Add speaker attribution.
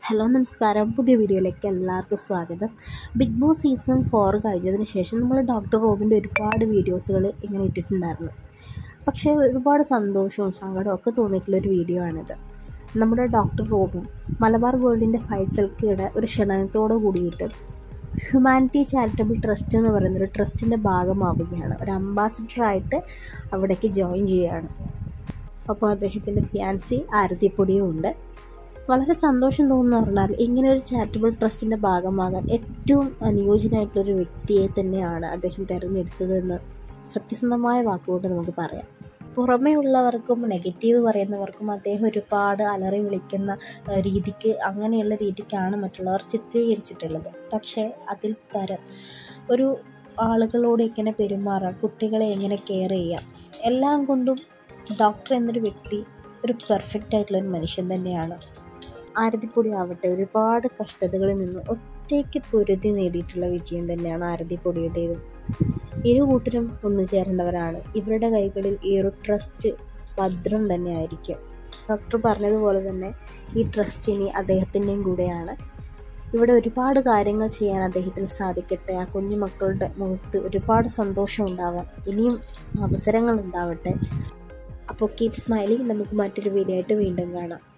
Speaker 1: hello നമസ്കാരം പുതിയ വീഡിയോയിലേക്ക് എല്ലാവർക്കും സ്വാഗതം ബിഗ് ബോസ് സീസൺ ഫോർ കഴിഞ്ഞതിന് ശേഷം നമ്മൾ ഡോക്ടർ റോബിൻ്റെ ഒരുപാട് വീഡിയോസുകൾ ഇങ്ങനെ ഇട്ടിട്ടുണ്ടായിരുന്നു പക്ഷേ ഒരുപാട് സന്തോഷവും സങ്കടവും ഒക്കെ തോന്നിയിട്ടുള്ളൊരു വീഡിയോ ആണിത് നമ്മുടെ ഡോക്ടർ റോബിൻ മലബാർ ഗോൾഡിൻ്റെ ഫൈസൽക്കയുടെ ഒരു ക്ഷണനത്തോടു കൂടിയിട്ട് ഹ്യൂമാനിറ്റി ചാരിറ്റബിൾ ട്രസ്റ്റ് എന്ന് പറയുന്നൊരു ട്രസ്റ്റിൻ്റെ ഭാഗമാവുകയാണ് ഒരു അംബാസിഡറായിട്ട് അവിടേക്ക് ജോയിൻ ചെയ്യുകയാണ് അപ്പോൾ അദ്ദേഹത്തിൻ്റെ ഫിയാൻസി ആരതിപ്പൊടിയും ഉണ്ട് വളരെ സന്തോഷം തോന്നുന്നു പറഞ്ഞാൽ ഇങ്ങനെ ഒരു ചാരിറ്റബിൾ ട്രസ്റ്റിൻ്റെ ഭാഗമാകാൻ ഏറ്റവും അനുയോജ്യനായിട്ടുള്ളൊരു വ്യക്തിയെ തന്നെയാണ് അദ്ദേഹം തിരഞ്ഞെടുത്തതെന്ന് സത്യസന്ധമായ വാക്കുകൊണ്ട് നമുക്ക് പറയാം പുറമേ ഉള്ളവർക്കും നെഗറ്റീവ് പറയുന്നവർക്കും അദ്ദേഹം ഒരുപാട് അലറി വിളിക്കുന്ന ഏഹ്, രീതിക്ക് അങ്ങനെയുള്ള രീതിക്കാണ് മറ്റുള്ളവർ ചിത്രീകരിച്ചിട്ടുള്ളത് പക്ഷേ അതിൽ പരം ഒരു ആളുകളോട് എങ്ങനെ പെരുമാറാം കുട്ടികളെ എങ്ങനെ കെയർ ചെയ്യാം എല്ലാം കൊണ്ടും ഡോക്ടർ എന്നൊരു വ്യക്തി ഒരു പെർഫെക്റ്റ് ആയിട്ടുള്ള ഒരു മനുഷ്യൻ തന്നെയാണ് ആരതിപ്പൊടി ആവട്ടെ ഒരുപാട് കഷ്ടതകളിൽ നിന്ന് ഒറ്റയ്ക്ക് പൊരുതി നേടിയിട്ടുള്ള വിജയം തന്നെയാണ് ആരതിപ്പൊടിയുടേതും ഇരു കൂട്ടരും ഒന്നു ചേരേണ്ടവരാണ് ഇവരുടെ കൈകളിൽ ഈ ഒരു ട്രസ്റ്റ് ഭദ്രം തന്നെ ആയിരിക്കും ഡോക്ടർ പറഞ്ഞതുപോലെ തന്നെ ഈ ട്രസ്റ്റ് ഇനി അദ്ദേഹത്തിൻ്റെയും കൂടെയാണ് ഇവിടെ ഒരുപാട് കാര്യങ്ങൾ ചെയ്യാൻ അദ്ദേഹത്തിന് സാധിക്കട്ടെ ആ കുഞ്ഞു മക്കളുടെ മുഖത്ത് ഒരുപാട് സന്തോഷം ഉണ്ടാവാൻ ഇനിയും അവസരങ്ങൾ ഉണ്ടാവട്ടെ അപ്പോൾ കീപ് സ്മൈലിംഗ് നമുക്ക് മറ്റൊരു വീഡിയോ ആയിട്ട് വീണ്ടും കാണാം